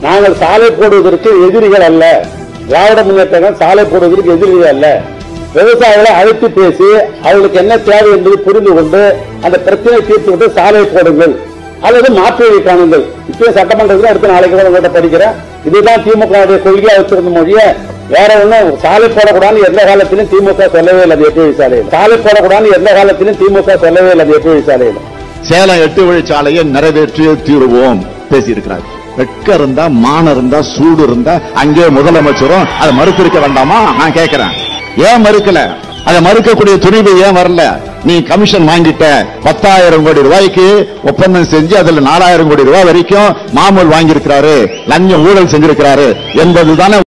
நாங்கள் சாலை போடுவதற்கு எதிரிகள் அல்ல திராவிட முன்னேற்றங்கள் சாலை போடுவதற்கு எதிரிகள் அல்ல விவசாயிகளை அழைத்து பேசி அவர்களுக்கு என்ன தேவை என்பதை புரிந்து கொண்டு அந்த பிரச்சனையை தீர்த்து விட்டு சாலை போடுங்கள் அல்லது மாற்று வழி காணுங்கள் இப்பயும் சட்டமன்றத்தில் அடுத்த நாளைக்கு கூட உங்கள்கிட்ட படிக்கிறேன் இதுதான் திமுக வுடைய கொள்கையா வச்சிருந்த மொழிய வேற ஒண்ணும் சாலை போடக்கூடாதுன்னு எந்த காலத்திலும் திமுக சொல்லவே இல்லை அது எட்டு வழி சாலையில் சாலை போடக்கூடாதுன்னு எந்த காலத்திலும் திமுக சொல்லவே இல்லை அது எட்டு வழி சாலையில் சேலம் எட்டு வழிச்சாலையை நிறைவேற்றியே தீருவோம் பேசியிருக்கிறார் வெட்க இருந்தா மான இருந்தா சூடு இருந்தா அங்கே முதலமைச்சரும் அதை மறுத்திருக்க வேண்டாமா நான் கேட்கிறேன் ஏன் மறுக்கல அதை மறுக்கக்கூடிய துணிவு ஏன் வரல நீ கமிஷன் வாங்கிட்ட பத்தாயிரம் கோடி ரூபாய்க்கு ஒப்பந்தம் செஞ்சு அதுல நாலாயிரம் கோடி ரூபாய் வரைக்கும் மாமூல் வாங்கியிருக்கிறாரு லஞ்சம் ஊழல் செஞ்சிருக்கிறாரு என்பதுதானே